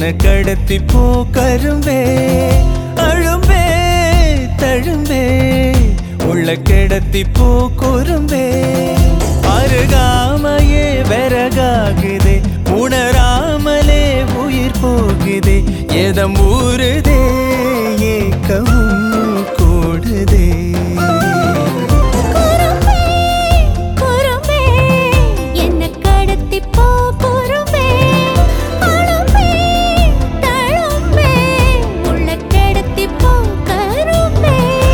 என்ன கடத்தி போ கரும்பே அழும்பே தழும்பே உள்ள கிடத்தி போ குறும்பே அருகாமையே விறகாகுதே உணராமலே உயிர் போகுதே எதம் ஊறுதே ஏக்கமும் கூடுதே குறும்பே குறும்பே என்ன கடத்தி போ குறும்பே அழும்பே தழும்பே உள்ள கடத்தி போ கரும்பே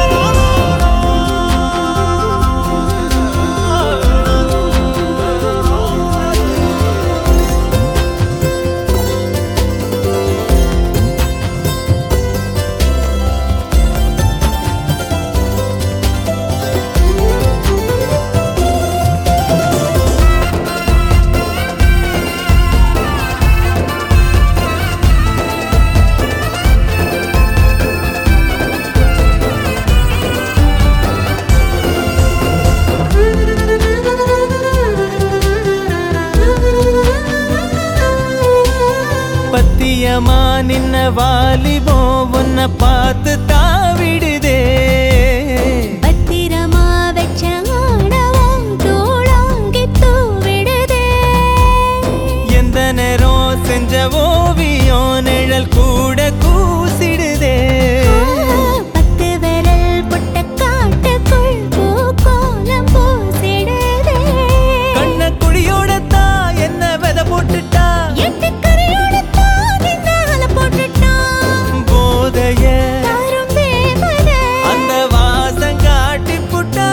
பத்தியமா நின்ன வாலிபோ உன்னை பார்த்து தாவிடுதே பத்திரமா வச்ச ஆணவம் தூளாங்கி தூவிடுதே எந்த நேரம் செஞ்ச ஓவியம் நிழல் கூட கூசிடுதே பத்து விரல் புட்ட காட்டுக்குள் பூக்கோலம் பூசிடுதே கண்ண குழியோட தான் என்ன வித போட்டுட்டா எட்டு கரையோட தான் இந்த போட்டுட்டான் போதைய தாரும் தேவனே அந்த வாசம் காட்டி புட்டா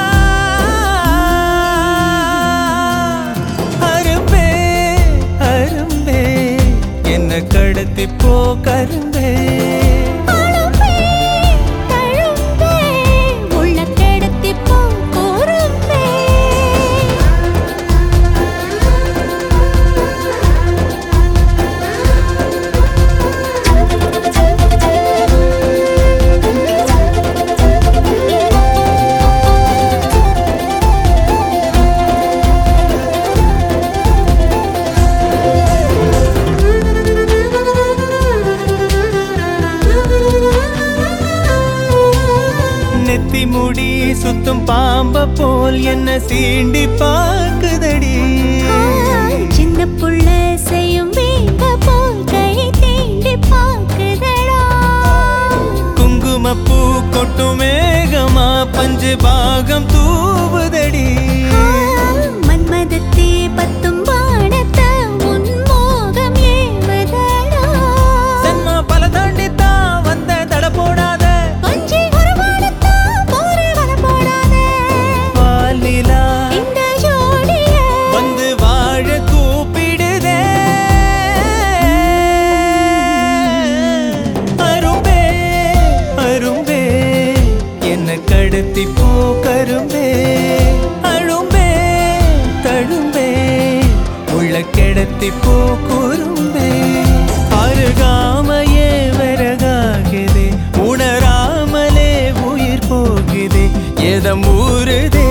அரும்பே அரும்பே என்ன கடத்தி போ கரும்பே அழும்பே தழும்பே உள்ள கிடத்தி போ குறும்பே நெத்தி முடி சுத்தும் பாம்ப போல் என்ன சீண்டி பாக்குதடி சின்ன புள்ள செய்யும் வீம்ப போல் கை தீண்டி பாக்குதடா குங்குமப்பூ கொட்டும் மேகமா பஞ்சு பாகம் தூவுதடி மன்மதத்தே பத்தும் வானத்த உன் மோகம் ஏவதடா சென்மா பல தாண்டித்தான் வந்த தட போடாத கொஞ்சி ஒரு வானத்தா போரே வர போடாதே பாலிலா இந்த ஜோடிய வந்து வாழ கூப்பிடுதே அரும்பே அரும்பே என்ன கடத்தி போ கரும்பே அழும்பே தழும்பே உள்ள கிடத்தி போ குறும்பே அருகாமையே விறகாகுதே உணராமலே உயிர் போகுதே எதம் ஊறுதே